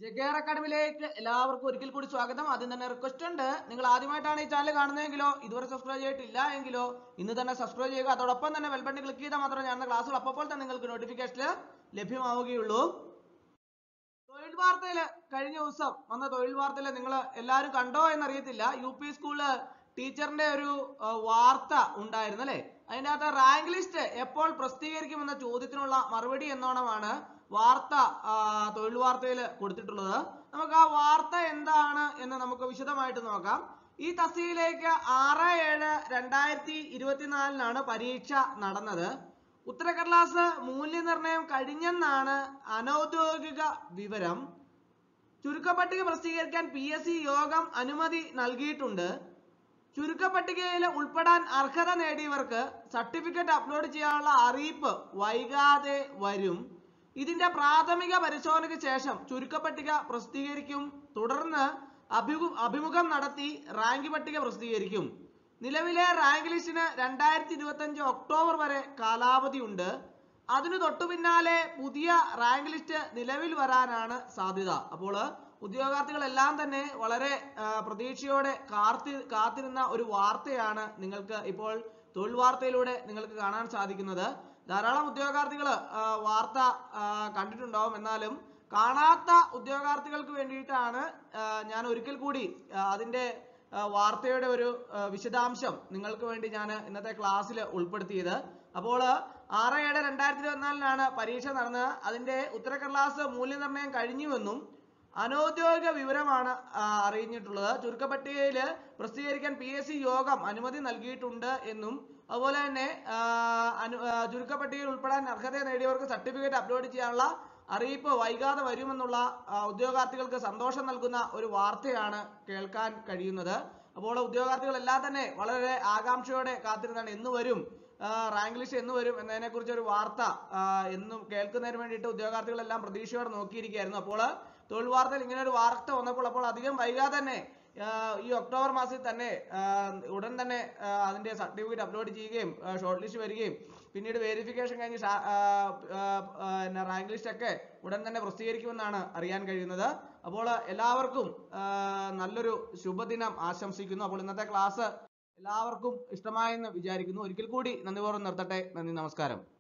ജഗേർ അക്കാഡമിയിലേക്ക് എല്ലാവർക്കും ഒരിക്കൽ കൂടി സ്വാഗതം ആദ്യം തന്നെ റിക്വസ്റ്റ് ഉണ്ട് നിങ്ങൾ ആദ്യമായിട്ടാണ് ഈ ചാനൽ കാണുന്നതെങ്കിലോ ഇതുവരെ സബ്സ്ക്രൈബ് ചെയ്തിട്ടില്ല എങ്കിലോ ഇന്ന് തന്നെ സബ്സ്ക്രൈബ് ചെയ്യുക അതോടൊപ്പം തന്നെ ബെൽ ബട്ടൺ ക്ലിക്ക് ചെയ്താൽ മാത്രമേ ഞാൻ ക്ലാസ്സുകൾ അപ്പോൾ തന്നെ നിങ്ങൾക്ക് നോട്ടിഫിക്കേഷൻ ലഭ്യമാവുകയുള്ളൂ തൊഴിൽ വാർത്തയില് കഴിഞ്ഞ ദിവസം വന്ന തൊഴിൽ വാർത്തയില് നിങ്ങൾ എല്ലാവരും കണ്ടോ എന്നറിയത്തില്ല യു പി സ്കൂള് ടീച്ചറിന്റെ ഒരു ആ, വാർത്ത ഉണ്ടായിരുന്നു അല്ലെ അതിന്റെ അകത്ത് റാങ്ക് ലിസ്റ്റ് എപ്പോൾ പ്രസിദ്ധീകരിക്കുമെന്ന ചോദ്യത്തിനുള്ള മറുപടി എന്നോണമാണ് വാർത്ത ആ, തൊഴിൽ വാർത്തയിൽ കൊടുത്തിട്ടുള്ളത് നമുക്ക് ആ വാർത്ത എന്താണ് എന്ന് നമുക്ക് വിശദമായിട്ട് നോക്കാം ഈ തസ്തികയിലേക്ക് ആറ് ഏഴ് രണ്ടായിരത്തി ഇരുപത്തിനാലിനാണ് പരീക്ഷ നടന്നത് ഉത്തരക്കടലാസ് മൂല്യനിർണ്ണയം കഴിഞ്ഞെന്നാണ് അനൗദ്യോഗിക വിവരം ചുരുക്കപ്പട്ടിക പ്രസിദ്ധീകരിക്കാൻ പി എസ് സി യോഗം അനുമതി നൽകിയിട്ടുണ്ട് ചുരുക്കപ്പട്ടികയിൽ ഉൾപ്പെടാൻ അർഹത നേടിയവർക്ക് സർട്ടിഫിക്കറ്റ് അപ്ലോഡ് ചെയ്യാനുള്ള അറിയിപ്പ് വൈകാതെ വരും ഇതിന്റെ പ്രാഥമിക പരിശോധനയ്ക്ക് ശേഷം ചുരുക്കപ്പട്ടിക പ്രസിദ്ധീകരിക്കും തുടർന്ന് അഭിമു അഭിമുഖം നടത്തി റാങ്ക് പട്ടിക പ്രസിദ്ധീകരിക്കും നിലവിലെ റാങ്ക് ലിസ്റ്റിന് രണ്ടായിരത്തി ഇരുപത്തി അഞ്ച് ഒക്ടോബർ വരെ കാലാവധിയുണ്ട് അതിനു തൊട്ടു പിന്നാലെ പുതിയ റാങ്ക് ലിസ്റ്റ് നിലവിൽ വരാനാണ് സാധ്യത അപ്പോൾ ഉദ്യോഗാർത്ഥികളെല്ലാം തന്നെ വളരെ ആ, പ്രതീക്ഷയോടെ കാത്തി കാത്തിരുന്ന ഒരു വാർത്തയാണ് നിങ്ങൾക്ക് ഇപ്പോൾ തൊഴിൽ വാർത്തയിലൂടെ നിങ്ങൾക്ക് കാണാൻ സാധിക്കുന്നത് ധാരാളം ഉദ്യോഗാർത്ഥികൾ വാർത്ത ആ, കണ്ടിട്ടുണ്ടാവും എന്നാലും കാണാത്ത ഉദ്യോഗാർത്ഥികൾക്ക് വേണ്ടിയിട്ടാണ് ആ, ഞാൻ ഒരിക്കൽ കൂടി ആ, അതിന്റെ ആ, വാർത്തയുടെ ഒരു ആ, വിശദാംശം നിങ്ങൾക്ക് വേണ്ടി ഞാൻ ഇന്നത്തെ ക്ലാസ്സിൽ ഉൾപ്പെടുത്തിയത് അപ്പോൾ ആറ് ഏഴ് രണ്ടായിരത്തി ഇരുപത്തിനാലിനാണ് പരീക്ഷ നടന്നത് അതിന്റെ ഉത്തരക്കടലാസ് മൂല്യനിർണ്ണയം കഴിഞ്ഞുവെന്നും അനൗദ്യോഗിക വിവരമാണ് ആ, അറിയിച്ചിട്ടുള്ളത് ചുരുക്കപ്പട്ടികയിൽ പ്രസിദ്ധീകരിക്കാൻ പി എസ് സി യോഗം അനുമതി നൽകിയിട്ടുണ്ട് എന്നും അതുപോലെ തന്നെ ആ, അനു ആ, ചുരുക്കപ്പട്ടികയിൽ ഉൾപ്പെടാൻ അർഹത നേടിയവർക്ക് സർട്ടിഫിക്കറ്റ് അപ്ലോഡ് ചെയ്യാനുള്ള അറിയിപ്പ് വൈകാതെ വരുമെന്നുള്ള ആ, ഉദ്യോഗാർത്ഥികൾക്ക് സന്തോഷം നൽകുന്ന ഒരു വാർത്തയാണ് കേൾക്കാൻ കഴിയുന്നത് അപ്പോൾ ഉദ്യോഗാർത്ഥികളെല്ലാം തന്നെ വളരെ ആകാംക്ഷയോടെ കാത്തിരുന്നാണ് എന്ന് വരും ആ, റാങ്ക് ലിസ്റ്റ് എന്ന് വരും എന്നതിനെ കുറിച്ച് ഒരു വാർത്ത ആ, എന്നും കേൾക്കുന്നതിന് വേണ്ടിയിട്ട് ഉദ്യോഗാർത്ഥികളെല്ലാം പ്രതീക്ഷയോടെ നോക്കിയിരിക്കുകയായിരുന്നു അപ്പോൾ തൊഴിൽ വാർത്തയിൽ ഇങ്ങനെ ഒരു വാർത്ത വന്നപ്പോൾ അപ്പോൾ അധികം വൈകാതെ തന്നെ ആ, ഈ ഒക്ടോബർ മാസത്തിൽ തന്നെ ആ, ഉടൻ തന്നെ ആ, അതിന്റെ സർട്ടിഫിക്കറ്റ് അപ്ലോഡ് ചെയ്യുകയും ഷോർട്ട് ലിസ്റ്റ് വരികയും പിന്നീട് വെരിഫിക്കേഷൻ കഴിഞ്ഞ് ഷാ- ആ, ആ, ആ, പിന്നെ റാങ്ക് ലിസ്റ്റ് ഒക്കെ ഉടൻ തന്നെ പ്രസിദ്ധീകരിക്കുമെന്നാണ് അറിയാൻ കഴിയുന്നത് അപ്പോൾ എല്ലാവർക്കും ആ, നല്ലൊരു ശുഭദിനം ആശംസിക്കുന്നു അപ്പോൾ ഇന്നത്തെ ക്ലാസ് എല്ലാവർക്കും ഇഷ്ടമായെന്ന് വിചാരിക്കുന്നു ഒരിക്കൽ കൂടി നന്ദിപൂർവ്വം നിർത്തട്ടെ നന്ദി നമസ്കാരം